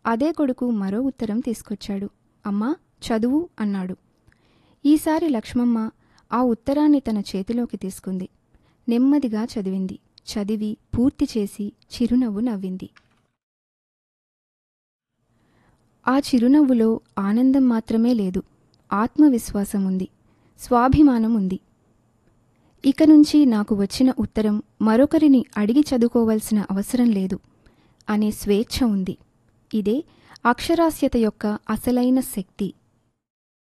అదే కొడుకు మరో ఉత్తరం తీసుకొచ్చాడు అమ్మా చదువు అన్నాడు ఈసారి లక్ష్మమ్మ ఆ ఉత్తరాన్ని తన చేతిలోకి తీసుకుంది నెమ్మదిగా చదివింది చదివి పూర్తి చేసి చిరునవ్వు నవ్వింది ఆ చిరునవ్వులో ఆనందం మాత్రమే లేదు ఆత్మవిశ్వాసం ఉంది స్వాభిమానం ఉంది ఇక నుంచి నాకు వచ్చిన ఉత్తరం మరొకరిని అడిగి చదువుకోవాల్సిన అవసరం లేదు అనే స్వేచ్ఛ ఉంది ఇదే అక్షరాస్యత యొక్క అసలైన శక్తి